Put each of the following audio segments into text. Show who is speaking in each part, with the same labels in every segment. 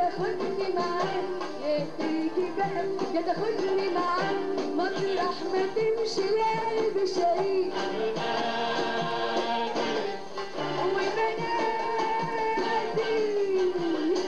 Speaker 1: تاخدني معاك يا تيجي بقى يا تاخدني معاك مطرح ما تمشي القلب شريك وبنادي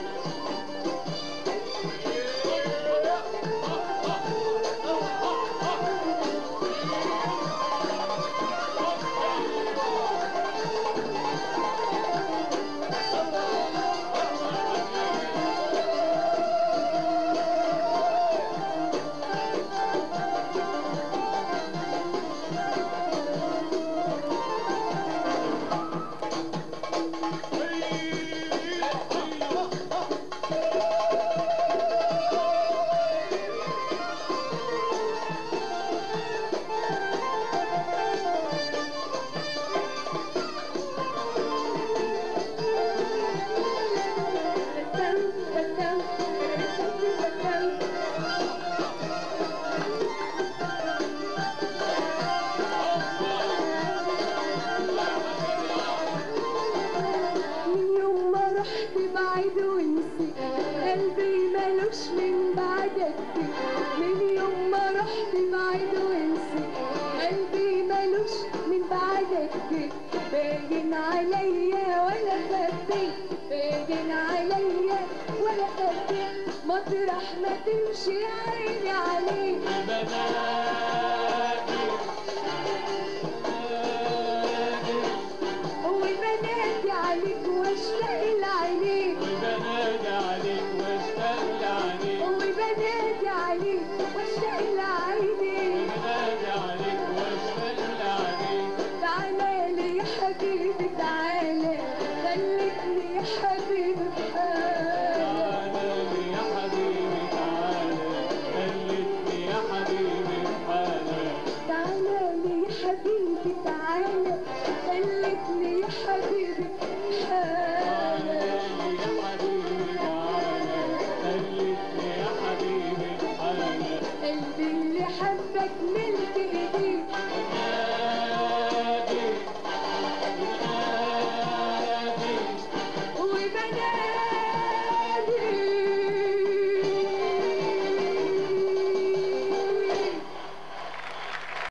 Speaker 1: من يوم ما رحت بعيد ونسيت قلبي ملوش من بعدك من يوم ما رحت بعيد ونسيت قلبي ملوش من بعدك باين عليا ولا خبيت باين عليا ولا خبيت مطرح ما تمشي عيني عليك وبنادي عليك واشتاق لعينيك
Speaker 2: وبنادي عليك واشتاق لعينيك
Speaker 1: وبنادي عليك واشتاق لعينيك
Speaker 2: وبنادي عليك واشتاق لعينيك
Speaker 1: تعالى لي يا حبيبي تعالى خلتني يا حبيبي بحالي
Speaker 2: تعالى يا حبيبي تعالى خلتني يا حبيبي بحالك
Speaker 1: تعالى لي يا حبيبي تعالى خلتني يا حبيبي
Speaker 2: تعالى
Speaker 1: بحالي
Speaker 2: يا حبيبي تعالى خلتني يا حبيبي بحالك
Speaker 1: قلبي اللي حبك من